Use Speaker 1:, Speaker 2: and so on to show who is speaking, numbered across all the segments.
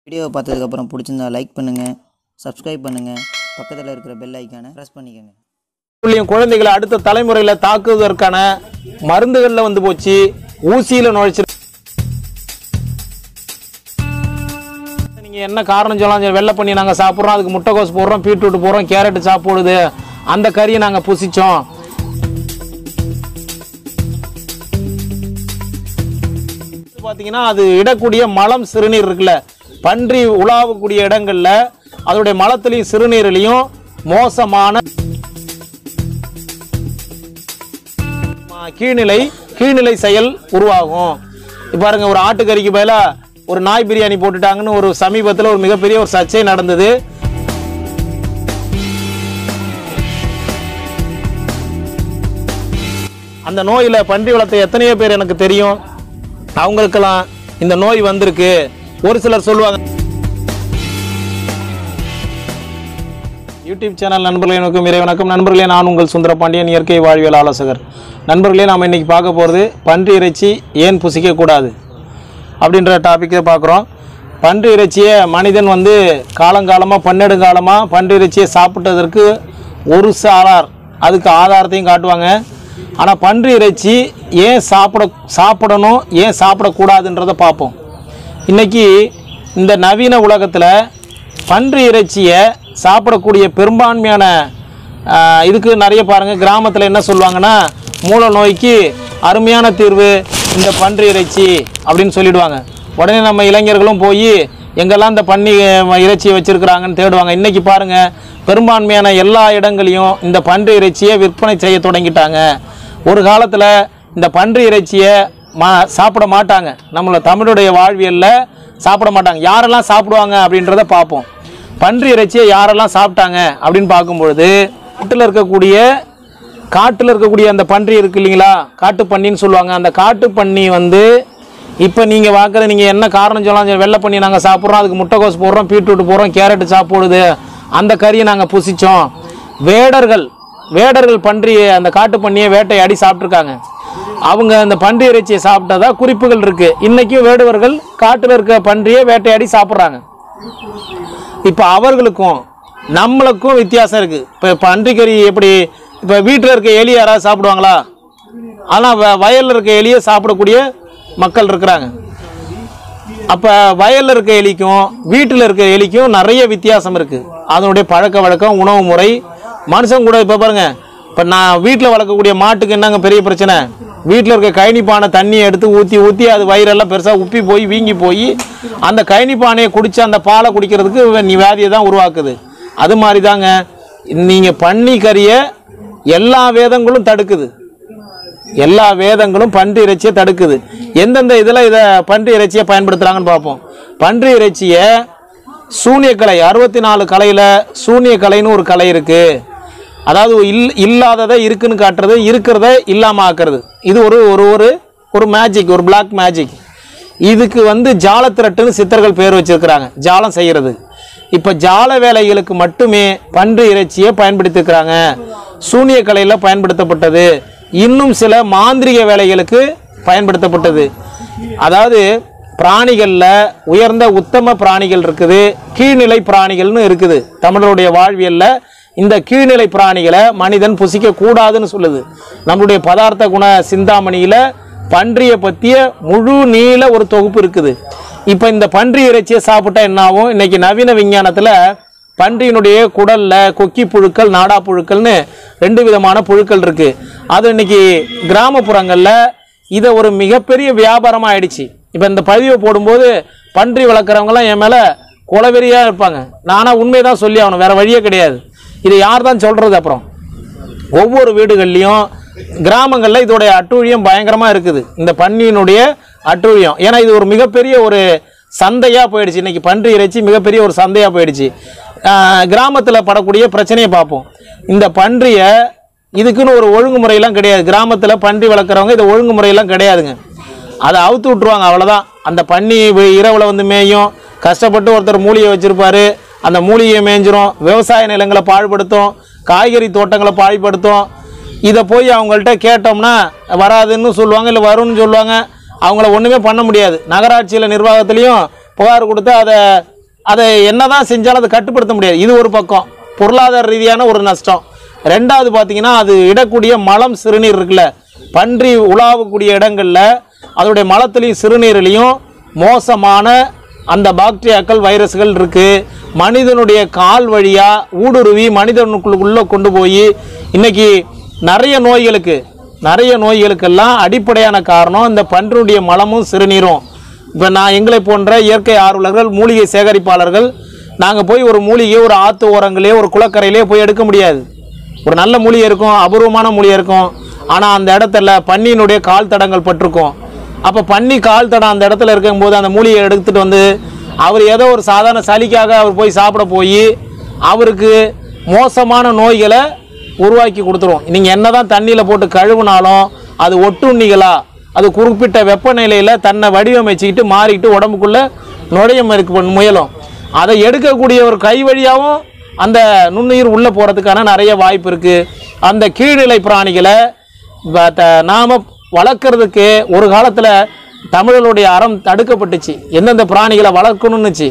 Speaker 1: வீடியோவை பார்த்ததுக்கப்புறம் பிடிச்சிருந்தா லைக் பண்ணுங்கள் சப்ஸ்கிரைப் பண்ணுங்கள் பக்கத்தில் இருக்கிற பெல் ஐக்கானை ப்ரெஸ் பண்ணிக்கோங்க
Speaker 2: உள்ளியும் குழந்தைகளை அடுத்த தலைமுறையில தாக்குவதற்கான மருந்துகள்ல வந்து போச்சு ஊசியில நுழைச்சு நீங்க என்ன காரணம் சொல்லலாம் சரி, வெள்ளை பண்ணி நாங்க சாப்பிடுறோம் அதுக்கு முட்டைக்கோஸ் போடுறோம் பீட்ரூட் போடுறோம் கேரட் சாப்பிடுது அந்த கறியை நாங்க புசிச்சோம் பாத்தீங்கன்னா அது இடக்கூடிய மலம் சிறுநீர் இருக்குல்ல பன்றி உலாவக்கூடிய இடங்கள்ல அதோடைய மலத்திலையும் சிறுநீரிலையும் மோசமான ஆ, கீழ்நிலை கீழ்நிலை செயல் உருவாகும் இப்ப பாருங்க ஒரு ஆட்டுக்கறிக்கு பதிலா ஒரு நாய் பிரியாணி போட்டுட்டாங்கன்னு ஒரு சமீபத்தில் ஒரு மிகப்பெரிய ஒரு சர்ச்சை நடந்தது அந்த நோயில பன்றி வளர்த்த எத்தனையோ பேர் எனக்கு தெரியும் அவங்களுக்கெல்லாம் இந்த நோய் வந்திருக்கு ஒரு சிலர் சொல்லுவாங்க யூடியூப் சேனல் நண்பர்களே எனக்கும் இறை வணக்கம் நண்பர்களே நான் உங்கள் சுந்தரபாண்டியன் இயற்கை வாழ்வியல் ஆலோசகர் நண்பர்களே நாம் இன்னைக்கு பார்க்க போகிறது பன்றி இறைச்சி ஏன் புசிக்கக்கூடாது அப்படின்ற டாப்பிக்கை பார்க்குறோம் பன்றி இறைச்சியை மனிதன் வந்து காலங்காலமாக பன்னெடுங்காலமாக பன்றி இறைச்சியை சாப்பிட்டதற்கு ஒரு சாரார் அதுக்கு ஆதாரத்தையும் காட்டுவாங்க ஆனால் பன்றி இறைச்சி ஏன் சாப்பிட சாப்பிடணும் ஏன் சாப்பிடக்கூடாதுன்றதை பார்ப்போம் இன்னைக்கு இந்த நவீன உலகத்தில் பன்றி இறைச்சியை சாப்பிடக்கூடிய பெரும்பான்மையான ஆஹ், இதுக்கு நிறைய பாருங்கள் கிராமத்தில் என்ன சொல்லுவாங்கன்னா மூல நோய்க்கு அருமையான தீர்வு இந்த பன்றி இறைச்சி அப்படின்னு சொல்லிடுவாங்க உடனே நம்ம இளைஞர்களும் போய் எங்கெல்லாம் இந்த பன்னி அஹ், இறைச்சியை வச்சுருக்குறாங்கன்னு தேடுவாங்க இன்றைக்கி பாருங்கள் பெரும்பான்மையான எல்லா இடங்களையும் இந்த பன்றி இறைச்சியை விற்பனை செய்ய தொடங்கிட்டாங்க ஒரு காலத்தில் இந்த பன்றி இறைச்சியை மா சாப்பிட மாட்டாங்க நம்மள தமிழுடைய வாழ்வியலில் சாப்பிட மாட்டாங்க யாரெல்லாம் சாப்பிடுவாங்க அப்படின்றத பார்ப்போம் பன்றி இறைச்சியை யாரெல்லாம் சாப்பிட்டாங்க அப்படின்னு பார்க்கும்பொழுது காட்டில் இருக்கக்கூடிய காட்டில் இருக்கக்கூடிய அந்த பன்றி இருக்கு இல்லைங்களா காட்டு பன்னின்னு சொல்லுவாங்க அந்த காட்டு பன்னி வந்து இப்போ நீங்கள் பார்க்குற நீங்கள் என்ன காரணம் சொல்லலாம் சரி, வெள்ளை பண்ணி நாங்கள் சாப்பிட்றோம் அதுக்கு முட்டைக்கோஸ் போடுறோம் பீட்ரூட் போடுறோம் கேரட் சாப்பிடுது அந்த கறியை நாங்கள் புசிச்சோம் வேடர்கள் வேடர்கள் பன்றி அந்த காட்டு பன்னியை வேட்டையாடி சாப்பிட்ருக்காங்க அவங்க அந்த பன்றி இறைச்சியை சாப்பிட்டதா குறிப்புகள் இருக்கு இன்னைக்கும் வேடுவர்கள் காட்டில் இருக்க பன்றியை வேட்டையாடி சாப்பிட்றாங்க இப்போ அவர்களுக்கும் நம்மளுக்கும் வித்தியாசம் இருக்குது இப்போ பன்றிக்கறி எப்படி இப்போ வீட்டில் இருக்க எலி யாராவது சாப்பிடுவாங்களா ஆனால் வ வயலில் இருக்க எலியை சாப்பிடக்கூடிய மக்கள் இருக்கிறாங்க அப்போ வயலில் இருக்க எலிக்கும் வீட்டில் இருக்க எலிக்கும் நிறைய வித்தியாசம் இருக்குது அதனுடைய பழக்க வழக்கம் உணவு முறை மனுஷன் கூட இப்போ பாருங்க இப்போ நான் வீட்டில் வளர்க்கக்கூடிய மாட்டுக்கு என்னங்க பெரிய பிரச்சனை வீட்டில் இருக்க கைனி பானை தண்ணியை எடுத்து ஊற்றி ஊற்றி அது வயிறெல்லாம் பெருசாக உப்பி போய் வீங்கி போய் அந்த கைனி பானையை குடித்து அந்த பாலை குடிக்கிறதுக்கு நீ வியாதியை தான் உருவாக்குது அது மாதிரி தாங்க நீங்கள் பன்னி கறியை எல்லா வேதங்களும் தடுக்குது எல்லா வேதங்களும் பன்றி இறைச்சியை தடுக்குது எந்தெந்த இதில் இதை பன்றி இறைச்சியை பயன்படுத்துகிறாங்கன்னு பார்ப்போம் பன்றி இறைச்சியை சூனிய கலை அறுபத்தி நாலு கலையில் சூனிய கலைன்னு ஒரு கலை இருக்குது அதாவது இல் இல்லாததை இருக்குன்னு காட்டுறது இருக்கிறத இல்லாமல் ஆக்குறது இது ஒரு ஒரு ஒரு ஒரு மேஜிக் ஒரு பிளாக் மேஜிக் இதுக்கு வந்து ஜாலத்திரட்டுன்னு சித்தர்கள் பேர் வச்சிருக்கிறாங்க ஜாலம் செய்கிறது இப்போ ஜால வேலைகளுக்கு மட்டுமே பன்றி இறைச்சியை பயன்படுத்தியிருக்கிறாங்க சூனிய கலையில் பயன்படுத்தப்பட்டது இன்னும் சில மாந்திரிக வேலைகளுக்கு பயன்படுத்தப்பட்டது அதாவது பிராணிகளில் உயர்ந்த உத்தம பிராணிகள் இருக்குது கீழ்நிலை பிராணிகள்னு இருக்குது தமிழருடைய வாழ்வியலில் இந்த கீழ்நிலை பிராணிகளை மனிதன் புசிக்க கூடாதுன்னு சொல்லுது நம்மளுடைய பதார்த்த குண சிந்தாமணியில் பன்றியை பற்றிய முழு நீள ஒரு தொகுப்பு இருக்குது இப்போ இந்த பன்றி இறைச்சியை சாப்பிட்டா என்ன ஆகும் இன்னைக்கு நவீன விஞ்ஞானத்தில் பன்றியினுடைய குடல்ல கொக்கி புழுக்கள் நாடா புழுக்கள்னு ரெண்டு விதமான புழுக்கள் இருக்கு அது இன்னைக்கு கிராமப்புறங்களில் இதை ஒரு மிகப்பெரிய வியாபாரமாக ஆயிடுச்சு இப்போ இந்த பதிவை போடும்போது பன்றி வளர்க்குறவங்கலாம் என் மேலே குலவெறியாக இருப்பாங்க நானாக உண்மையை தான் சொல்லி ஆகணும் வேற வழியே கிடையாது இதை யார் தான் சொல்கிறது அப்புறம் ஒவ்வொரு வீடுகள்லையும் கிராமங்களில் இதோடைய அட்டூழியம் பயங்கரமாக இருக்குது இந்த பன்னியினுடைய அட்டூழியம் ஏன்னா இது ஒரு மிகப்பெரிய ஒரு சந்தையாக போயிடுச்சு இன்னைக்கு பன்றி இறைச்சி மிகப்பெரிய ஒரு சந்தையாக போயிடுச்சு கிராமத்தில் படக்கூடிய பிரச்சனையை பார்ப்போம் இந்த பன்றியை இதுக்குன்னு ஒரு ஒழுங்குமுறையெல்லாம் கிடையாது கிராமத்தில் பன்றி வளர்க்குறவங்க இந்த ஒழுங்குமுறையெல்லாம் கிடையாதுங்க அதை அவுத்து விட்ருவாங்க அவ்வளோதான் அந்த பன்னி வி- இரவுல வந்து மேயும் கஷ்டப்பட்டு ஒருத்தர் மூலிகை வச்சிருப்பாரு அந்த மூலிகையை மேய்ஞ்சிரும் விவசாய நிலங்களை பாழ்படுத்தும் காய்கறி தோட்டங்களை பாழ்படுத்தும் இதை போய் அவங்கள்ட்ட கேட்டோம்னா வராதுன்னு சொல்லுவாங்க இல்லை வரும்னு சொல்லுவாங்க அவங்கள ஒன்றுமே பண்ண முடியாது நகராட்சியில் நிர்வாகத்துலேயும் புகார் கொடுத்து அதை அதை என்னதான் செஞ்சாலும் அதை கட்டுப்படுத்த முடியாது இது ஒரு பக்கம் பொருளாதார ரீதியான ஒரு நஷ்டம் ரெண்டாவது பார்த்தீங்கன்னா அது இடக்கூடிய மலம் சிறுநீர் இருக்குல்ல பன்றி உலாவக்கூடிய இடங்கள்ல அதோடைய மலத்துலேயும் சிறுநீர்லையும் மோசமான அந்த பாக்டீரியாக்கள் வைரஸ்கள் இருக்கு மனிதனுடைய கால் வழியா ஊடுருவி மனிதனுக்குள்ள கொண்டு போய் இன்னைக்கு நிறைய நோய்களுக்கு நிறைய நோய்களுக்கெல்லாம் அடிப்படையான காரணம் இந்த பன்றியுடைய மலமும் சிறுநீரும் இப்போ நான் எங்களை போன்ற இயற்கை ஆர்வலர்கள் மூலிகை சேகரிப்பாளர்கள் நாங்கள் போய் ஒரு மூலிகை ஒரு ஆற்று ஓரங்களே ஒரு குளக்கரையிலே போய் எடுக்க முடியாது ஒரு நல்ல மூலிகை இருக்கும் அபூர்வமான மூலிகை இருக்கும் ஆனால் அந்த இடத்துல பன்னியினுடைய கால் தடங்கள் பட்டிருக்கும் அப்போ பன்னி கால் தடம் அந்த இடத்துல இருக்கும்போது அந்த மூலிகையை எடுத்துகிட்டு வந்து அவர் ஏதோ ஒரு சாதாரண சளிக்காக அவர் போய் சாப்பிட போய் அவருக்கு மோசமான நோய்களை உருவாக்கி கொடுத்துரும் நீங்கள் என்னதான் தண்ணியில் போட்டு கழுவுனாலும் அது ஒட்டுண்ணிகளா அது குறிப்பிட்ட வெப்பநிலையில் தன்னை வடிவமைச்சுக்கிட்டு மாறிக்கிட்டு உடம்புக்குள்ளே நுழைய மறுக்க முயலும் அதை எடுக்கக்கூடிய ஒரு கை வழியாகவும் அந்த நுண்ணுயிர் உள்ளே போகிறதுக்கான நிறைய வாய்ப்பு இருக்குது அந்த கீழ்நிலை பிராணிகளை வ- த- நாம வளர்க்குறதுக்கு ஒரு காலத்தில் தமிழர்களுடைய அறம் தடுக்கப்பட்டுச்சு எந்தெந்த பிராணிகளை வளர்க்கணும்னுச்சு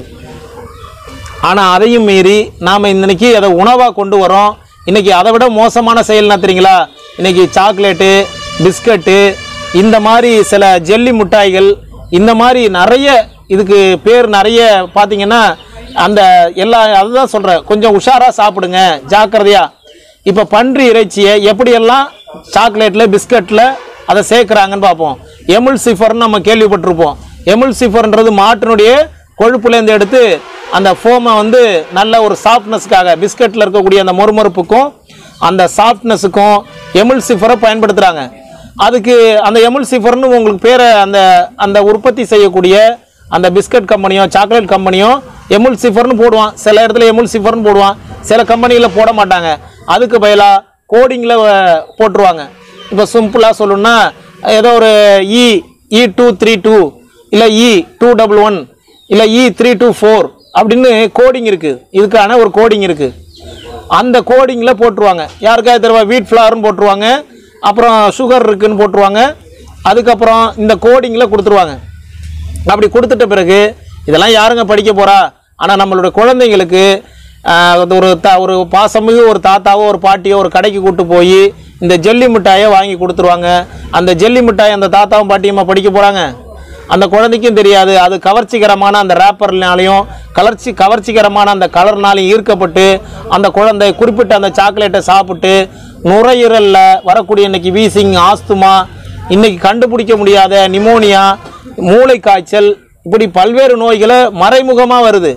Speaker 2: ஆனால் அதையும் மீறி நாம் இன்னைக்கு அதை உணவாக கொண்டு வரோம் இன்னைக்கு அதை விட மோசமான செயல் என்ன தெரியுங்களா இன்னைக்கு சாக்லேட்டு பிஸ்கட்டு இந்த மாதிரி சில ஜெல்லி மிட்டாய்கள் இந்த மாதிரி நிறைய இதுக்கு பேர் நிறைய பார்த்தீங்கன்னா அந்த எல்லா அதுதான் சொல்கிறேன் கொஞ்சம் உஷாராக சாப்பிடுங்க ஜாக்கிரதையாக இப்போ பன்றி இறைச்சியை எப்படியெல்லாம் சாக்லேட்டில் பிஸ்கட்டில் அதை சேர்க்குறாங்கன்னு பார்ப்போம் எமுல்சிஃபர்னு நம்ம கேள்விப்பட்டிருப்போம் எமுல்சிஃபர்ன்றது மாட்டினுடைய கொழுப்புலேருந்து எடுத்து அந்த ஃபோமை வந்து நல்ல ஒரு சாஃப்ட்னஸ்க்காக பிஸ்கட்டில் இருக்கக்கூடிய அந்த மொறுமொறுப்புக்கும் அந்த சாஃப்ட்னஸுக்கும் எமுல்சிஃபரை பயன்படுத்துகிறாங்க அதுக்கு அந்த எமுல்சிஃபர்னு உங்களுக்கு பேரை அந்த அந்த உற்பத்தி செய்யக்கூடிய அந்த பிஸ்கட் கம்பெனியோ சாக்லேட் கம்பெனியோ எமுல்சிஃபர்னு போடுவான் சில இடத்துல எமுல்சிஃபர்னு போடுவான் சில கம்பெனியில் போட மாட்டாங்க அதுக்கு பதிலாக கோடிங்கில் போட்டுருவாங்க இப்போ சிம்பிளாக சொல்லணும்னா ஏதோ ஒரு E E two three two இல்லை இ டூ டபுள் ஒன் இல்லை இ த்ரீ டூ ஃபோர் அப்படின்னு கோடிங் இருக்குது இதுக்கான ஒரு கோடிங் இருக்குது அந்த கோடிங்கில் போட்டுருவாங்க யாருக்காவது தருவா வீட் ஃப்ளார்னு போட்டுருவாங்க அப்புறம் சுகர் இருக்குன்னு போட்டுருவாங்க அதுக்கப்புறம் இந்த கோடிங்கில் கொடுத்துருவாங்க அப்படி கொடுத்துட்ட பிறகு இதெல்லாம் யாருங்க படிக்க போறா ஆனால் நம்மளோட குழந்தைங்களுக்கு ஆஹ், அது ஒரு த ஒரு பாசமிகு ஒரு தாத்தாவோ ஒரு பாட்டியோ ஒரு கடைக்கு கூட்டு போய் இந்த ஜெல்லி மிட்டாயை வாங்கி கொடுத்துருவாங்க அந்த ஜெல்லி மிட்டாய் அந்த தாத்தாவும் பாட்டியுமா படிக்க போகிறாங்க அந்த குழந்தைக்கும் தெரியாது அது கவர்ச்சிகரமான அந்த ரேப்பர்னாலையும் கலர்ச்சி கவர்ச்சிகரமான அந்த கலர்னாலையும் ஈர்க்கப்பட்டு அந்த குழந்தை குறிப்பிட்ட அந்த சாக்லேட்டை சாப்பிட்டு நுரையீரலில் வரக்கூடிய இன்னைக்கு வீசிங் ஆஸ்துமா இன்னைக்கு கண்டுபிடிக்க முடியாத நிமோனியா மூளை காய்ச்சல் இப்படி பல்வேறு நோய்களை மறைமுகமாக வருது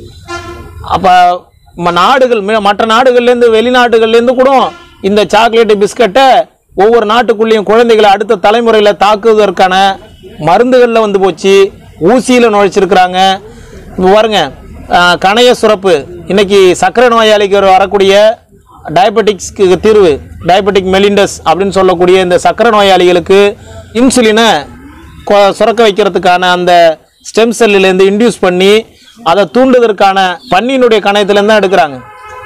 Speaker 2: அப்போ நாடுகள் மி- மற்ற நாடுகள்லேருந்து வெளிநாடுகள்லேருந்து கூட இந்த சாக்லேட்டு பிஸ்கட்டை ஒவ்வொரு நாட்டுக்குள்ளேயும் குழந்தைகளை அடுத்த தலைமுறையில் தாக்குவதற்கான மருந்துகளில் வந்து போச்சு ஊசியில் நுழைச்சிருக்கிறாங்க இப்போ பாருங்க ஆஹ், கணைய சுரப்பு இன்னைக்கு சர்க்கரை நோயாளிக்கு வர- வரக்கூடிய டயபெட்டிக்ஸ்க்கு தீர்வு டயபெட்டிக் மெலிண்டஸ் அப்படின்னு சொல்லக்கூடிய இந்த சர்க்கரை நோயாளிகளுக்கு இன்சுலினை கொ- சுரக்க வைக்கிறதுக்கான அந்த ஸ்டெம் செல்லிலேருந்து இன்டியூஸ் பண்ணி அதை தூண்டுவதற்கான பன்னியினுடைய கணையத்துலேருந்து தான் எடுக்கிறாங்க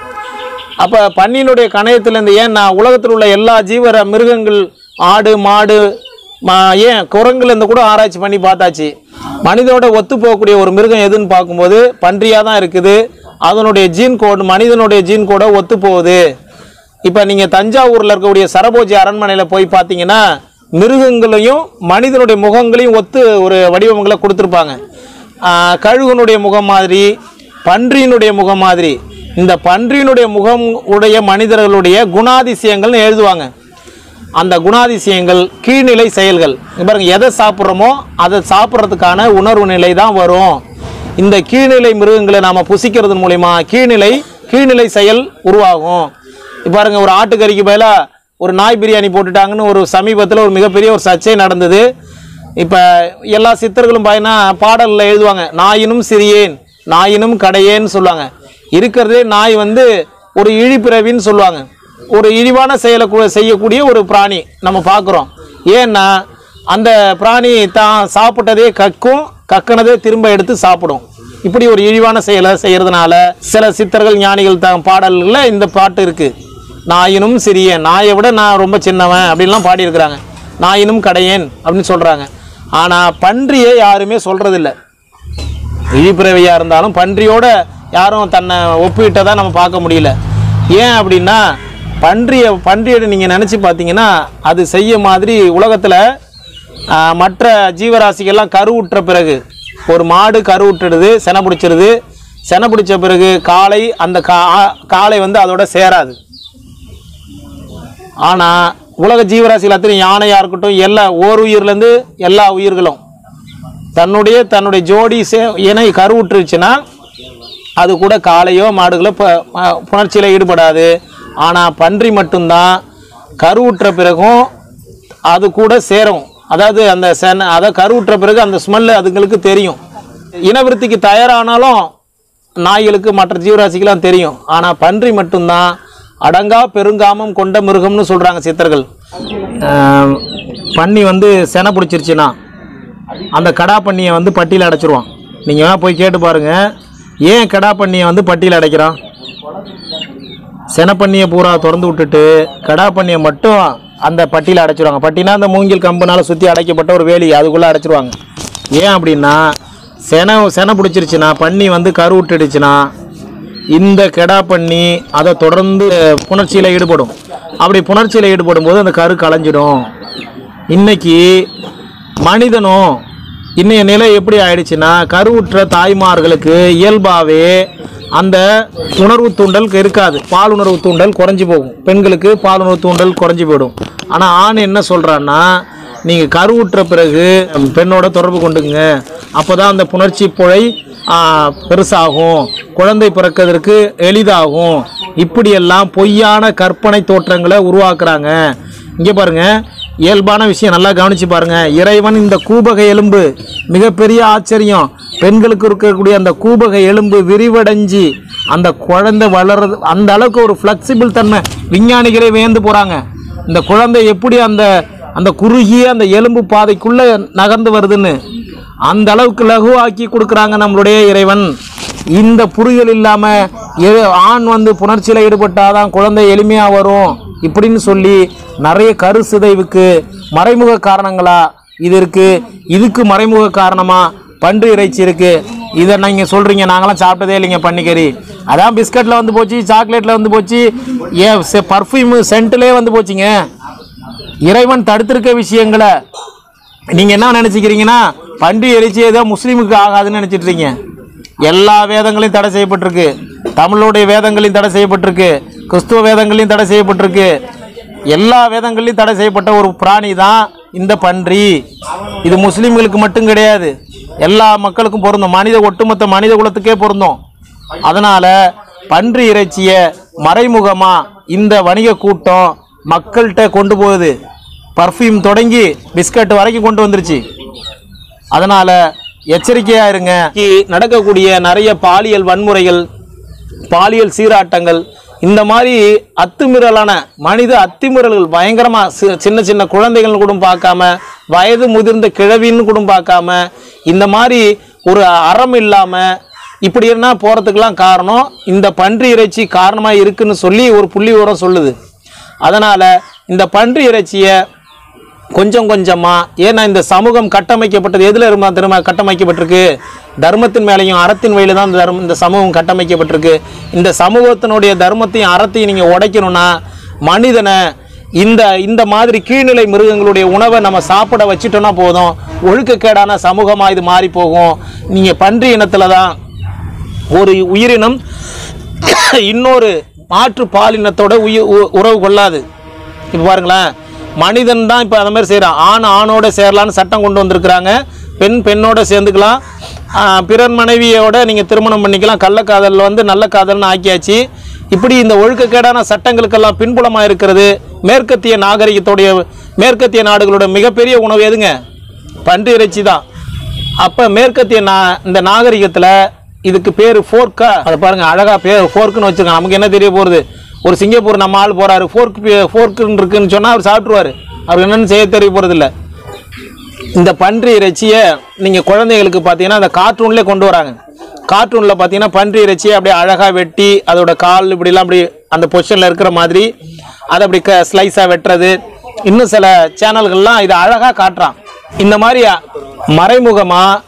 Speaker 2: அப்போ பன்னியினுடைய கணையத்திலேருந்து ஏன் நான் உலகத்தில் உள்ள எல்லா ஜீவர மிருகங்கள் ஆடு மாடு மா ஏன் குரங்குலேருந்து கூட ஆராய்ச்சி பண்ணி பார்த்தாச்சு மனிதனோட ஒத்து போகக்கூடிய ஒரு மிருகம் எதுன்னு பார்க்கும்போது பன்றியாக தான் இருக்குது அதனுடைய ஜீன் கோடு மனிதனுடைய ஜீன் கோடை ஒத்து போகுது இப்போ நீங்கள் தஞ்சாவூரில் இருக்கக்கூடிய சரபோஜி அரண்மனையில் போய் பார்த்தீங்கன்னா மிருகங்களையும் மனிதனுடைய முகங்களையும் ஒத்து ஒரு வடிவங்களை கொடுத்துருப்பாங்க ஆஹ் கழுகுனுடைய முகம் மாதிரி பன்றியினுடைய முகம் மாதிரி இந்த பன்றியினுடைய முகம் உடைய மனிதர்களுடைய குணாதிசயங்கள்னு எழுதுவாங்க அந்த குணாதிசயங்கள் கீழ்நிலை செயல்கள் இங்க பாருங்க எதை சாப்பிட்றோமோ அதை சாப்பிட்றதுக்கான உணர்வு நிலை தான் வரும் இந்த கீழ்நிலை மிருகங்களை நாம் புசிக்கிறது மூலிமா கீழ்நிலை கீழ்நிலை செயல் உருவாகும் இப்ப பாருங்க ஒரு ஆட்டுக்கறிக்கு பதிலாக ஒரு நாய் பிரியாணி போட்டுட்டாங்கன்னு ஒரு சமீபத்தில் ஒரு மிகப்பெரிய ஒரு சர்ச்சை நடந்தது இப்போ எல்லா சித்தர்களும் பார்த்தீங்கன்னா பாடலில் எழுதுவாங்க நாயினும் சிறியேன் நாயினும் கடையேன்னு சொல்லுவாங்க இருக்கிறதே நாய் வந்து ஒரு இழிப்பிறவின்னு சொல்லுவாங்க ஒரு இழிவான செயலை கூ- செய்யக்கூடிய ஒரு பிராணி நம்ம பார்க்குறோம் ஏன்னா அந்த பிராணி தான் சாப்பிட்டதே கக்கும் கக்கினதே திரும்ப எடுத்து சாப்பிடும் இப்படி ஒரு இழிவான செயலை செய்யறதுனால சில சித்தர்கள் ஞானிகள் த பாடல்களில் இந்த பாட்டு இருக்குது நாயினும் சிறிய நாயை விட நான் ரொம்ப சின்னவன் அப்படின்லாம் பாடியிருக்கிறாங்க நாயினும் கடையேன் அப்படின்னு சொல்கிறாங்க ஆனால் பன்றியை யாருமே சொல்கிறதில்ல இழிப்பிறவியாக இருந்தாலும் பன்றியோட யாரும் தன்னை ஒப்பிட்டதா நம்ம பார்க்க முடியல ஏன் அப்படின்னா பன்றியை பன்றியை நீங்கள் நினச்சி பார்த்தீங்கன்னா அது செய்ய மாதிரி உலகத்தில் மற்ற ஜீவராசிகள்லாம் கருவுற்ற பிறகு ஒரு மாடு கருவுற்றுடுது செனை பிடிச்சிருது செனை பிடிச்ச பிறகு காளை அந்த கா காளை வந்து அதோட சேராது ஆனால் உலக ஜீவராசிகள் அத்தனை யானையாக இருக்கட்டும் எல்லா ஓர் உயிர்லேருந்து எல்லா உயிர்களும் தன்னுடைய தன்னுடைய ஜோடி சே இணை கருவுற்றுச்சுன்னா அது கூட காளையோ மாடுகளோ ப- ப- புணர்ச்சியில் ஈடுபடாது ஆனால் பன்றி மட்டும்தான் கருவுற்ற பிறகும் அது கூட சேரும் அதாவது அந்த சென அதை கருவுற்ற பிறகு அந்த ஸ்மெல்லு அதுங்களுக்கு தெரியும் இனவிருத்திக்கு தயாரானாலும் நாய்களுக்கு மற்ற ஜீவராசிக்கெல்லாம் தெரியும் ஆனால் பன்றி மட்டும்தான் அடங்கா பெருங்காமம் கொண்ட மிருகம்னு சொல்கிறாங்க சித்தர்கள் ஆம், பன்னி வந்து செனை பிடிச்சிருச்சுன்னா அந்த கடா பன்னியை வந்து பட்டியில் அடைச்சிருவான் நீங்கள் வேணால் போய் கேட்டு பாருங்கள் ஏன் கடா பன்னியை வந்து பட்டியில் அடைக்கிறான் செனப்பண்ணியை பூரா திறந்து விட்டுட்டு கடா பன்னியை மட்டும் அந்த பட்டியில் அடைச்சிருவாங்க பட்டினா அந்த மூங்கில் கம்புனால சுற்றி அடைக்கப்பட்ட ஒரு வேலி அதுக்குள்ளே அடைச்சிருவாங்க ஏன் அப்படின்னா செனை செனை பிடிச்சிருச்சுன்னா பன்னி வந்து கரு விட்டுடுச்சுன்னா இந்த கெடா பண்ணி அதை தொடர்ந்து புணர்ச்சியில் ஈடுபடும் அப்படி புணர்ச்சியில் ஈடுபடும் போது அந்த கரு களைஞ்சிடும் இன்னைக்கு மனிதனும் இன்னைய நிலை எப்படி ஆயிடுச்சுன்னா கருவுற்ற தாய்மார்களுக்கு இயல்பாகவே அந்த உணர்வு தூண்டல் இருக்காது பால் உணர்வு தூண்டல் குறைஞ்சி போகும் பெண்களுக்கு பால் உணர்வு தூண்டல் குறைஞ்சி போயிடும் ஆனால் ஆண் என்ன சொல்கிறான்னா நீங்கள் கருவுற்ற பிறகு பெண்ணோட தொடர்பு கொண்டுங்க அப்போ தான் அந்த புணர்ச்சி புழை ஆ, பெருசாகும் குழந்தை பிறக்கிறதுக்கு எளிதாகும் இப்படியெல்லாம் பொய்யான கற்பனை தோற்றங்களை உருவாக்குறாங்க இங்கே பாருங்க இயல்பான விஷயம் நல்லா கவனிச்சு பாருங்க இறைவன் இந்த கூபக எலும்பு மிகப்பெரிய ஆச்சரியம் பெண்களுக்கு இருக்கக்கூடிய அந்த கூபக எலும்பு விரிவடைஞ்சு அந்த குழந்தை வளர்றது அந்த அளவுக்கு ஒரு ஃப்ளெக்சிபிள் தன்மை விஞ்ஞானிகளே வியந்து போகிறாங்க இந்த குழந்தை எப்படி அந்த அந்த குறுகிய அந்த எலும்பு பாதைக்குள்ள நகர்ந்து வருதுன்னு அந்த அளவுக்கு லகுவாக்கி கொடுக்குறாங்க நம்மளுடைய இறைவன் இந்த புரிதல் இல்லாம எ- ஆண் வந்து புணர்ச்சியில் ஈடுபட்டாதான் குழந்தை எளிமையா வரும் இப்படின்னு சொல்லி நிறைய கரு சிதைவுக்கு மறைமுக காரணங்களா இது இருக்கு இதுக்கு மறைமுக காரணமா பன்றி இறைச்சி இருக்கு இதை நீங்க சொல்றீங்க நாங்களாம் சாப்பிட்டதே இல்லைங்க பன்னிக்கறி அதான் பிஸ்கட்ல வந்து போச்சு சாக்லேட்ல வந்து போச்சு ஏ பர்ஃப்யூம் சென்ட்லேயே வந்து போச்சுங்க இறைவன் தடுத்திருக்க விஷயங்களை நீங்க என்ன நினைச்சுக்கிறீங்கன்னா பன்றி இறைச்சி ஏதோ முஸ்லீமுக்கு ஆகாதுன்னு நினைச்சிட்டு இருக்கீங்க எல்லா வேதங்களையும் தடை செய்யப்பட்டிருக்கு தமிழுடைய வேதங்களையும் தடை செய்யப்பட்டிருக்கு கிறிஸ்துவ வேதங்களையும் தடை செய்யப்பட்டிருக்கு எல்லா வேதங்களையும் தடை செய்யப்பட்ட ஒரு பிராணி தான் இந்த பன்றி இது முஸ்லீம்களுக்கு மட்டும் கிடையாது எல்லா மக்களுக்கும் பொருந்தும் மனித ஒட்டுமொத்த மனித குலத்துக்கே பொருந்தும் அதனால பன்றி இறைச்சிய மறைமுகமா இந்த வணிக கூட்டம் மக்கள்கிட்ட கொண்டு போகுது பர்ஃப்யூம் தொடங்கி பிஸ்கட் வரைக்கும் கொண்டு வந்துருச்சு அதனால எச்சரிக்கையா இருங்க இன்னைக்கு நடக்கக்கூடிய நிறைய பாலியல் வன்முறைகள் பாலியல் சீராட்டங்கள் இந்த மாதிரி அத்துமீறலான மனித அத்துமீறல்கள் பயங்கரமா சி- சின்ன சின்ன குழந்தைகள் கூட பார்க்காம வயது முதிர்ந்த கிழவின்னு கூட பார்க்காம இந்த மாதிரி ஒரு அறம் இல்லாம இப்படி என்ன போறதுக்கெல்லாம் காரணம் இந்த பன்றி இறைச்சி காரணமா இருக்குன்னு சொல்லி ஒரு புள்ளி உரம் சொல்லுது அதனால இந்த பன்றி இறைச்சியை கொஞ்சம் கொஞ்சமா ஏன்னா இந்த சமூகம் கட்டமைக்கப்பட்டது எதுல இருந்தா திரும்ப கட்டமைக்கப்பட்டிருக்கு தர்மத்தின் மேலையும் அறத்தின் வழியில தான் இந்த தர்மம் இந்த சமூகம் கட்டமைக்கப்பட்டிருக்கு இந்த சமூகத்தினுடைய தர்மத்தையும் அறத்தையும் நீங்க உடைக்கணும்னா மனிதனை இந்த இந்த மாதிரி கீழ்நிலை மிருகங்களுடைய உணவை நம்ம சாப்பிட வச்சிட்டோம்னா போதும் ஒழுக்கக்கேடான சமூகமா இது மாறி போகும் நீங்க பன்றி இனத்துல தான் ஒரு உயிரினம் இன்னொரு மாற்று பாலினத்தோட உயிர் உ- உறவு கொள்ளாது இப்போ பாருங்களேன் மனிதன் தான் இப்போ அந்த மாதிரி செய்கிறான் ஆண் ஆணோட சேரலான்னு சட்டம் கொண்டு வந்திருக்கிறாங்க பெண் பெண்ணோட சேர்ந்துக்கலாம் ஆ, பிறர் மனைவியோட நீங்கள் திருமணம் பண்ணிக்கலாம் கள்ளக்காதல் வந்து நல்ல காதல்னு ஆக்கியாச்சு இப்படி இந்த ஒழுக்கக்கேடான சட்டங்களுக்கெல்லாம் பின்புலமாக இருக்கிறது மேற்கத்திய நாகரிகத்துடைய மேற்கத்திய நாடுகளோட மிகப்பெரிய உணவு எதுங்க பன்றி இறைச்சி தான் அப்போ மேற்கத்திய நா இந்த நாகரிகத்தில் இதுக்கு பேர் ஃபோர்க்கா அதை பாருங்க அழகா பேர் ஃபோர்க்குன்னு வச்சிருக்காங்க நமக்கு என்ன தெரிய போகிறது ஒரு சிங்கப்பூர் நம்ம ஆள் போறாரு ஃபோர்க் ஃபோர்க்குன்னு இருக்குன்னு சொன்னால் அவர் சாப்பிட்ருவாரு அவர் என்னன்னு செய்ய தெரிய போகிறதில்ல இந்த பன்றி இறைச்சியை நீங்கள் குழந்தைகளுக்கு பார்த்தீங்கன்னா அந்த கார்ட்டூன்லேயே கொண்டு வராங்க கார்ட்டூனில் பார்த்தீங்கன்னா பன்றி இறைச்சியை அப்படியே அழகாக வெட்டி அதோட கால் இப்படிலாம் அப்படி அந்த பொசிஷனில் இருக்கிற மாதிரி அதை அப்படி க ஸ்லைஸாக வெட்டுறது இன்னும் சில சேனல்கள்லாம் இதை அழகாக காட்டுறான் இந்த மாதிரி மறைமுகமாக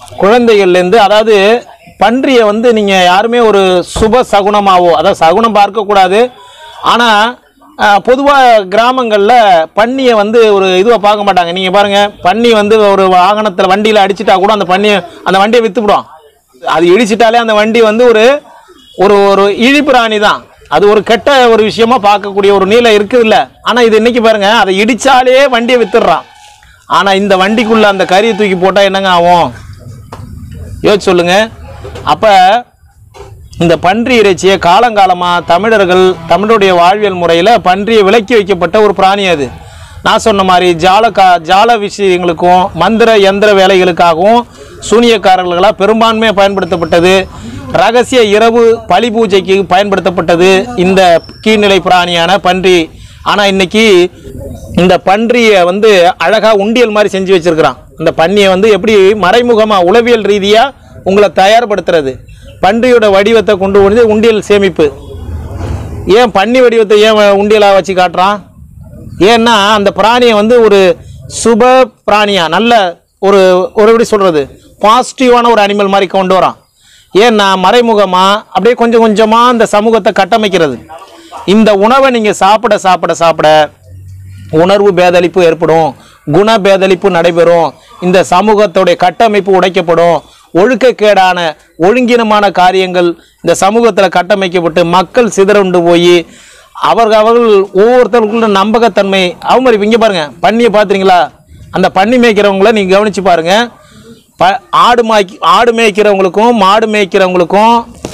Speaker 2: குழந்தைகள்லேருந்து அதாவது பன்றியை வந்து நீங்கள் யாருமே ஒரு சுப சகுனமாவோ அதாவது சகுனம் பார்க்கக்கூடாது ஆனால் பொதுவாக கிராமங்களில் பன்னியை வந்து ஒரு இதுவை பார்க்க மாட்டாங்க நீங்கள் பாருங்கள் பன்னி வந்து ஒரு வாகனத்தில் வண்டியில் அடிச்சிட்டா கூட அந்த பன்னியை அந்த வண்டியை விற்றுவிடும் அது இடிச்சிட்டாலே அந்த வண்டி வந்து ஒரு ஒரு ஒரு இழிப்பிராணி தான் அது ஒரு கெட்ட ஒரு விஷயமா பார்க்கக்கூடிய ஒரு நீலை இருக்குது இல்லை ஆனால் இது இன்னைக்கு பாருங்க அதை இடிச்சாலே வண்டியை வித்துடுறான் ஆனால் இந்த வண்டிக்குள்ள அந்த கறியை தூக்கி போட்டால் என்னங்க ஆகும் யோசிச்சு சொல்லுங்க அப்போ இந்த பன்றி இறைச்சியை காலங்காலமாக தமிழர்கள் தமிழுடைய வாழ்வியல் முறையில் பன்றியை விலக்கி வைக்கப்பட்ட ஒரு பிராணி அது நான் சொன்ன மாதிரி ஜால கா ஜால விஷயங்களுக்கும் மந்திர யந்திர வேலைகளுக்காகவும் சூனியக்காரர்களாக பெரும்பான்மையாக பயன்படுத்தப்பட்டது ரகசிய இரவு பலி பூஜைக்கு பயன்படுத்தப்பட்டது இந்த கீழ்நிலை பிராணியான பன்றி ஆனால் இன்னைக்கு இந்த பன்றியை வந்து அழகாக உண்டியல் மாதிரி செஞ்சு வச்சிருக்கிறான் இந்த பன்னியை வந்து எப்படி மறைமுகமாக உளவியல் ரீதியாக உங்களை தயார்படுத்துறது பன்றியோட வடிவத்தை கொண்டு வந்து உண்டியல் சேமிப்பு ஏன் பன்னி வடிவத்தை ஏன் உண்டியலாக வச்சு காட்டுறான் ஏன்னா அந்த பிராணியை வந்து ஒரு சுப பிராணியா நல்ல ஒரு ஒரு எப்படி சொல்கிறது பாசிட்டிவான ஒரு அனிமல் மாதிரி கொண்டு வரான் ஏன்னா மறைமுகமாக அப்படியே கொஞ்சம் கொஞ்சமாக அந்த சமூகத்தை கட்டமைக்கிறது இந்த உணவை நீங்கள் சாப்பிட சாப்பிட சாப்பிட உணர்வு பேதளிப்பு ஏற்படும் குண பேதளிப்பு நடைபெறும் இந்த சமூகத்துடைய கட்டமைப்பு உடைக்கப்படும் ஒழுக்கக்கேடான ஒழுங்கினமான காரியங்கள் இந்த சமூகத்தில் கட்டமைக்கப்பட்டு மக்கள் சிதறுண்டு போய் அவர்கள் அவர்கள் ஒவ்வொருத்தருக்குள்ள நம்பகத்தன்மை அவமதிப்பு இங்கே பாருங்க பன்னியை பார்த்துறீங்களா அந்த பன்னி மேய்க்கிறவங்கள நீங்கள் கவனிச்சு பாருங்க ப ஆடு மாய்க்கு ஆடு மேய்க்கிறவங்களுக்கும் மாடு மேய்க்கிறவங்களுக்கும்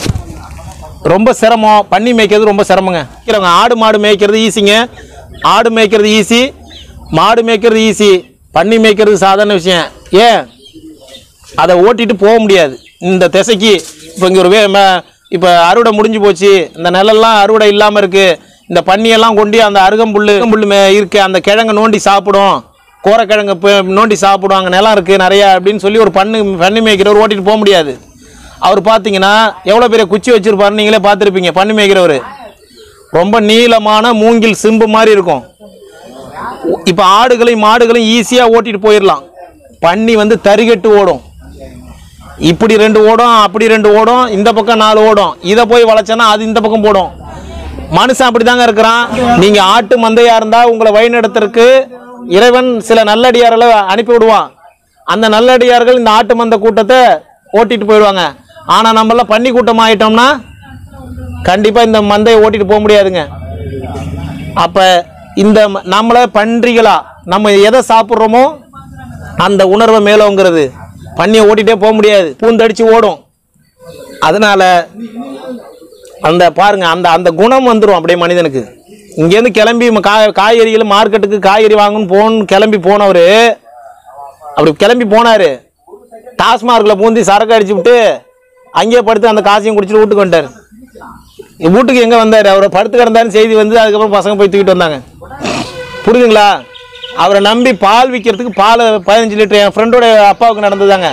Speaker 2: ரொம்ப சிரமம் பன்னி மேய்க்கிறது ரொம்ப சிரமங்க மேய்க்கிறவங்க ஆடு மாடு மேய்க்கிறது ஈஸிங்க ஆடு மேய்க்கிறது ஈஸி மாடு மேய்க்கிறது ஈஸி பன்னி மேய்க்கிறது சாதாரண விஷயம் ஏன் அதை ஓட்டிட்டு போக முடியாது இந்த திசைக்கு இப்போ இங்கே ஒரு வே இப்போ அறுவடை முடிஞ்சு போச்சு இந்த நிலெல்லாம் அறுவடை இல்லாமல் இருக்குது இந்த பன்னியெல்லாம் கொண்டு அந்த அருகம்புல் அருகம்புல் மே இருக்கு அந்த கிழங்கை நோண்டி சாப்பிடும் கோரக்கிழங்கு பே- நோண்டி சாப்பிடும் அங்கே நிலம் இருக்குது நிறையா அப்படின்னு சொல்லி ஒரு பண்ணு பன்னி மேய்க்கிறவர் ஓட்டிட்டு போக முடியாது அவர் பார்த்தீங்கன்னா எவ்வளோ பெரிய குச்சி வச்சிருப்பாருன்னு நீங்களே பார்த்துருப்பீங்க பன்னி மேய்க்கிறவர் ரொம்ப நீளமான மூங்கில் சிம்பு மாதிரி இருக்கும் இப்போ ஆடுகளையும் மாடுகளையும் ஈஸியாக ஓட்டிட்டு போயிடலாம் பன்னி வந்து தறிகட்டு ஓடும் இப்படி ரெண்டு ஓடும் அப்படி ரெண்டு ஓடும் இந்த பக்கம் நாலு ஓடும் இதை போய் வளைச்சனா அது இந்த பக்கம் போடும் மனுஷன் அப்படிதாங்க இருக்கிறான் நீங்க ஆட்டு மந்தையா இருந்தா உங்களை வழிநடத்துறதுக்கு இறைவன் சில நல்லடியார்களை அனுப்பி விடுவான் அந்த நல்லடியார்கள் இந்த ஆட்டு மந்த கூட்டத்தை ஓட்டிட்டு போயிடுவாங்க ஆனா நம்மளாம் பன்னி கூட்டம் ஆயிட்டோம்னா கண்டிப்பா இந்த மந்தையை ஓட்டிட்டு போக முடியாதுங்க அப்ப இந்த ம- நம்மள பன்றிகளா நம்ம எதை சாப்பிட்றோமோ அந்த உணர்வை மேலோங்கிறது பண்ணியை ஓட்டிகிட்டே போக முடியாது பூந்தடிச்சு ஓடும் அதனால அந்த பாருங்க அந்த அந்த குணம் வந்துடும் அப்படியே மனிதனுக்கு இங்கேருந்து கிளம்பி ம- காய் காய்கறிகள் மார்க்கெட்டுக்கு காய்கறி வாங்கணும்னு போகணும்னு கிளம்பி போனவர் அப்படி கிளம்பி போனார் டாஸ்மார்க்கில் பூந்தி சரக்கு அடிச்சு விட்டு அங்கேயே படுத்து அந்த காசையும் குடிச்சிட்டு வீட்டுக்கு வந்துட்டார் வீட்டுக்கு எங்கே வந்தார் அவரை படுத்து கிடந்தாருன்னு செய்தி வந்து அதுக்கப்புறம் பசங்க போய் தூக்கிட்டு வந்தாங்க புரியுதுங்களா அவரை நம்பி பால் விற்கிறதுக்கு பால் பதினஞ்சு லிட்டர் என் ஃப்ரெண்டோட அப்பாவுக்கு நடந்ததாங்க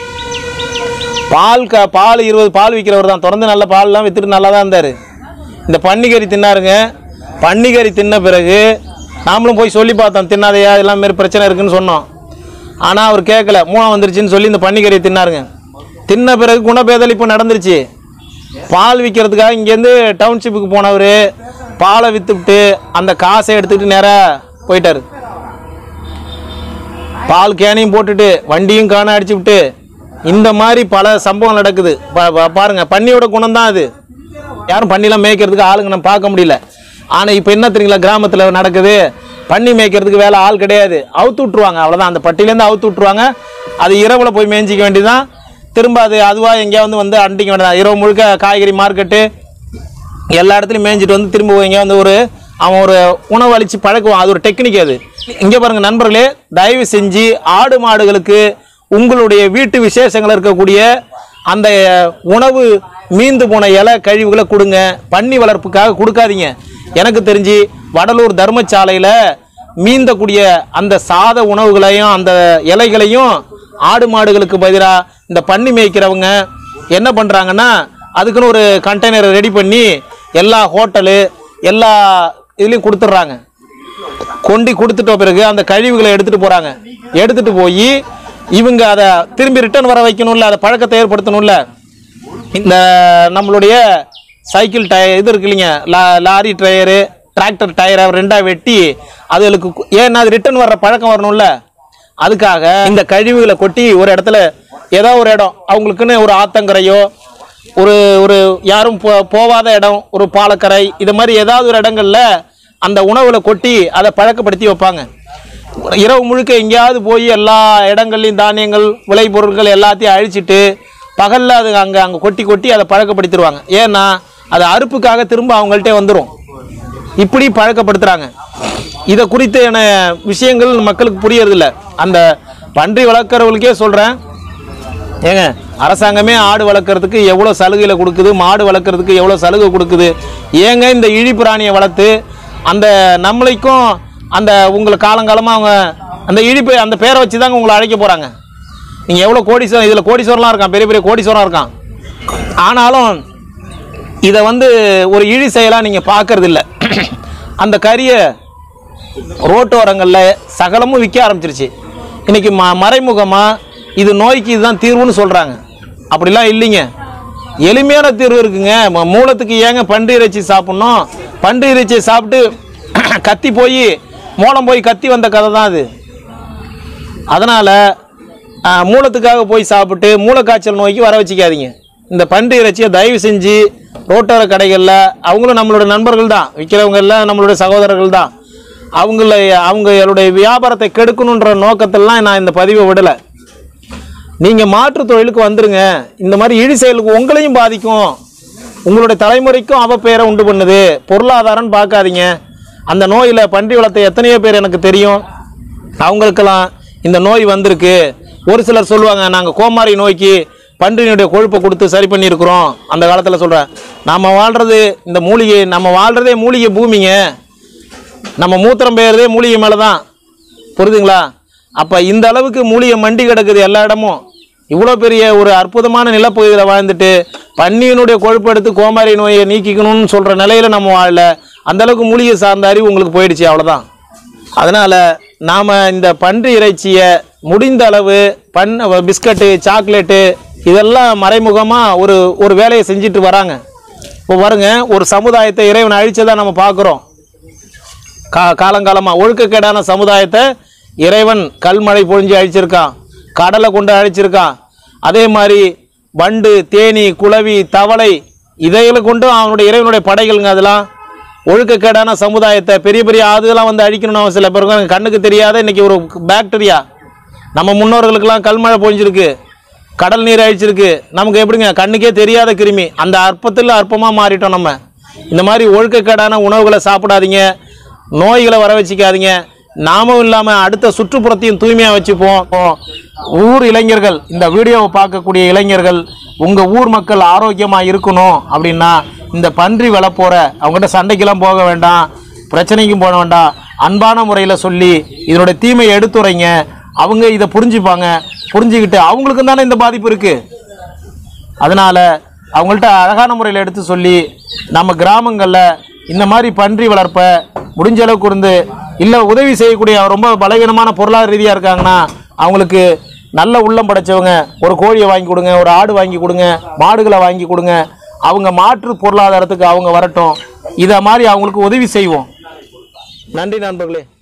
Speaker 2: பால் க பால் இருபது பால் விற்கிறவர் தான் தொடர்ந்து நல்ல பால்லாம் விற்றுட்டு நல்லா தான் இருந்தார் இந்த பன்னிக்கறி தின்னாருங்க பன்னிக்கறி தின்ன பிறகு நாமளும் போய் சொல்லி பார்த்தோம் தின்னாதையா எல்லாம் மாரி பிரச்சனை இருக்குன்னு சொன்னோம் ஆனால் அவர் கேட்கல மூணாம் வந்துருச்சுன்னு சொல்லி இந்த பன்னிக்கறியை தின்னாருங்க தின்ன பிறகு குணபேதளிப்பு நடந்துருச்சு பால் விற்கிறதுக்காக இங்கேருந்து டவுன்ஷிப்புக்கு போனவர் பாலை விற்றுவிட்டு அந்த காசை எடுத்துக்கிட்டு நேராக போயிட்டார் பால் கேனையும் போட்டுட்டு வண்டியும் காண அடிச்சு விட்டு இந்த மாதிரி பல சம்பவம் நடக்குது பா- பா- பாருங்க பன்னியோட குணம் தான் அது யாரும் பன்னிலாம் மேய்க்கிறதுக்கு ஆளுங்க நம்ம பார்க்க முடியல ஆனால் இப்போ என்ன தெரியுங்களா கிராமத்தில் நடக்குது பன்னி மேய்க்கிறதுக்கு வேலை ஆள் கிடையாது அவுத்து விட்ருவாங்க அவ்வளோதான் அந்த பட்டியிலேருந்து அவுத்து விட்ருவாங்க அது இரவில் போய் மேய்ஞ்சிக்க வேண்டியதுதான் திரும்ப அது அதுவாக எங்கேயா வந்து வந்து அண்டிக்க வேண்டியதான் இரவு முழுக்க காய்கறி மார்க்கெட்டு எல்லா இடத்துலையும் மேய்ஞ்சிட்டு வந்து திரும்ப இங்கே வந்து ஒரு அவன் ஒரு உணவு அளித்து பழக்குவான் அது ஒரு டெக்னிக் அது இங்கே பாருங்க நண்பர்களே தயவு செஞ்சு ஆடு மாடுகளுக்கு உங்களுடைய வீட்டு விசேஷங்கள் இருக்கக்கூடிய அந்த உணவு மீந்து போன இலை கழிவுகளை கொடுங்க பன்னி வளர்ப்புக்காக கொடுக்காதீங்க எனக்கு தெரிஞ்சு வடலூர் தர்மசாலையில் மீந்தக்கூடிய அந்த சாத உணவுகளையும் அந்த இலைகளையும் ஆடு மாடுகளுக்கு பதிலாக இந்த பன்னி மேய்க்கிறவங்க என்ன பண்ணுறாங்கன்னா அதுக்குன்னு ஒரு கண்டெய்னர் ரெடி பண்ணி எல்லா ஹோட்டலு எல்லா இதுலேயும் கொடுத்துட்றாங்க கொண்டு கொடுத்துட்ட பிறகு அந்த கழிவுகளை எடுத்துகிட்டு போகிறாங்க எடுத்துகிட்டு போய் இவங்க அதை திரும்பி ரிட்டர்ன் வர வைக்கணும்ல அதை பழக்கத்தை ஏற்படுத்தணும்ல இந்த நம்மளுடைய சைக்கிள் டய இது இருக்கு இல்லைங்க லா லாரி டயரு டிராக்டர் டயரை ரெண்டாக வெட்டி அதுகளுக்கு கு- ஏன்னா அது ரிட்டர்ன் வர்ற பழக்கம் வரணும்ல அதுக்காக இந்த கழிவுகளை கொட்டி ஒரு இடத்துல ஏதோ ஒரு இடம் அவங்களுக்குன்னு ஒரு ஆத்தங்கரையோ ஒரு ஒரு யாரும் போ போகாத இடம் ஒரு பாலக்கரை இது மாதிரி ஏதாவது ஒரு இடங்கள்ல அந்த உணவுல கொட்டி அதை பழக்கப்படுத்தி வைப்பாங்க இரவு முழுக்க எங்கேயாவது போய் எல்லா இடங்கள்லையும் தானியங்கள் விளைபொருட்கள் எல்லாத்தையும் அழிச்சிட்டு பகலில் அது அங்கே அங்கே கொட்டி கொட்டி அதை பழக்கப்படுத்திடுவாங்க ஏன்னா அது அறுப்புக்காக திரும்ப அவங்கள்ட்டே வந்துடும் இப்படி பழக்கப்படுத்துகிறாங்க இதை குறித்தான விஷயங்கள் மக்களுக்கு புரியறதில்ல அந்த பன்றி வளர்க்குறவங்களுக்கே சொல்கிறேன் ஏங்க அரசாங்கமே ஆடு வளர்க்குறதுக்கு எவ்வளோ சலுகையில் கொடுக்குது மாடு வளர்க்குறதுக்கு எவ்வளோ சலுகை கொடுக்குது ஏங்க இந்த இழி பிராணியை வளர்த்து அந்த நம்மளைக்கும் அந்த உங்களை காலங்காலமாக அவங்க அந்த இழிப்பை அந்த பேரை வச்சு தாங்க உங்களை அழைக்க போகிறாங்க நீங்கள் எவ்வளோ கோடீஸ்வரன் இதில் கோடீஸ்வரன்லாம் இருக்கான் பெரிய பெரிய கோடீஸ்வரன் இருக்கான் ஆனாலும் இதை வந்து ஒரு இழி செயலாக நீங்கள் பார்க்கறதில்ல அந்த கறியை ரோட்டோரங்களில் சகலமும் விற்க ஆரம்பிச்சிருச்சு இன்னைக்கு ம மறைமுகமாக இது நோய்க்கு இதுதான் தீர்வுன்னு சொல்கிறாங்க அப்படிலாம் இல்லைங்க எளிமையான தீர்வு இருக்குங்க ம- மூலத்துக்கு ஏங்க பன்றி இறைச்சி சாப்பிட்ணும் பன்றி இறைச்சியை சாப்பிட்டு கத்தி போய் மூலம் போய் கத்தி வந்த கதை தான் அது அதனால் மூலத்துக்காக போய் சாப்பிட்டு மூளைக்காய்ச்சல் நோய்க்கு வர வச்சுக்காதீங்க இந்த பன்றி இறைச்சியை தயவு செஞ்சு ரோட்டோர கடைகளில் அவங்களும் நம்மளோட நண்பர்கள் தான் விற்கிறவங்க எல்லாம் நம்மளுடைய சகோதரர்கள் தான் அவங்கள அவங்களுடைய வியாபாரத்தை கெடுக்கணுன்ற நோக்கத்திலாம் நான் இந்த பதிவை விடலை நீங்கள் மாற்றுத் தொழிலுக்கு வந்துருங்க இந்த மாதிரி இழி செயலுக்கு உங்களையும் பாதிக்கும் உங்களுடைய தலைமுறைக்கும் அவப்பெயரை உண்டு பண்ணுது பொருளாதாரம்னு பார்க்காதீங்க அந்த நோயில் பன்றி வளர்த்த எத்தனையோ பேர் எனக்கு தெரியும் அவங்களுக்கெல்லாம் இந்த நோய் வந்திருக்கு ஒரு சிலர் சொல்லுவாங்க நாங்கள் கோமாரி நோய்க்கு பன்றியினுடைய கொழுப்பை கொடுத்து சரி பண்ணியிருக்கிறோம் அந்த காலத்தில் சொல்கிறேன் நம்ம வாழ்கிறது இந்த மூலிகை நம்ம வாழ்கிறதே மூலிகை பூமிங்க நம்ம மூத்திரம் பெயர்றதே மூலிகை மேலே தான் புரியுதுங்களா அப்போ இந்த அளவுக்கு மூலிகை மண்டி கிடக்குது எல்லா இடமும் இவ்வளோ பெரிய ஒரு அற்புதமான நிலப்பகுதியில் வாழ்ந்துட்டு பன்னியினுடைய கொழுப்பு எடுத்து கோமாரி நோயை நீக்கிக்கணும்னு சொல்கிற நிலையில் நம்ம வாழல அந்த அளவுக்கு மூலிகை சார்ந்த அறிவு உங்களுக்கு போயிடுச்சு அவ்வளோதான் அதனால் நாம் இந்த பன்றி இறைச்சியை முடிந்த அளவு பன் பிஸ்கட்டு சாக்லேட்டு இதெல்லாம் மறைமுகமாக ஒரு ஒரு வேலையை செஞ்சுட்டு வராங்க இப்போ பாருங்க ஒரு சமுதாயத்தை இறைவன் அழிச்சதை நம்ம பார்க்குறோம் கா காலங்காலமாக ஒழுக்கக்கேடான சமுதாயத்தை இறைவன் கல்மழை பொழிஞ்சு அழிச்சிருக்கான் கடலை கொண்டு அழிச்சிருக்கான் அதே மாதிரி வண்டு தேனி குளவி தவளை இதைகளை கொண்டு அவனுடைய இறைவனுடைய படைகள்ங்க அதெல்லாம் ஒழுக்கக்கேடான சமுதாயத்தை பெரிய பெரிய ஆதுலாம் வந்து அழிக்கணும்னு அவசியம் இல்லை பிறகு கண்ணுக்கு தெரியாத இன்னைக்கு ஒரு பாக்டீரியா நம்ம முன்னோர்களுக்கெல்லாம் கல்மழை பொழிஞ்சிருக்கு கடல் நீர் அழிச்சிருக்கு நமக்கு எப்படிங்க கண்ணுக்கே தெரியாத கிருமி அந்த அற்பத்தில் அற்பமாக மாறிட்டோம் நம்ம இந்த மாதிரி ஒழுக்கக்கேடான உணவுகளை சாப்பிடாதீங்க நோய்களை வர வச்சுக்காதீங்க நாமும் இல்லாமல் அடுத்த சுற்றுப்புறத்தையும் தூய்மையாக வச்சுப்போம் ஊர் இளைஞர்கள் இந்த வீடியோவை பார்க்கக்கூடிய இளைஞர்கள் உங்கள் ஊர் மக்கள் ஆரோக்கியமாக இருக்கணும் அப்படின்னா இந்த பன்றி வளர்ப்போற அவங்ககிட்ட சண்டைக்கெல்லாம் போக வேண்டாம் பிரச்சனைக்கும் போக வேண்டாம் அன்பான முறையில் சொல்லி இதனுடைய தீமையை எடுத்துரைங்க அவங்க இதை புரிஞ்சுப்பாங்க புரிஞ்சுக்கிட்டு அவங்களுக்கும் தானே இந்த பாதிப்பு இருக்குது அதனால அவங்கள்ட்ட அழகான முறையில் எடுத்து சொல்லி நம்ம கிராமங்களில் இந்த மாதிரி பன்றி வளர்ப்பை முடிஞ்ச அளவுக்கு இருந்து இல்லை உதவி செய்யக்கூடிய ரொம்ப பலவீனமான பொருளாதார ரீதியாக இருக்காங்கன்னா அவங்களுக்கு நல்ல உள்ளம் படைச்சவங்க ஒரு கோழியை வாங்கி கொடுங்க ஒரு ஆடு வாங்கி கொடுங்க மாடுகளை வாங்கி கொடுங்க அவங்க மாற்று பொருளாதாரத்துக்கு அவங்க வரட்டும் இதை மாதிரி அவங்களுக்கு உதவி செய்வோம் நன்றி நண்பர்களே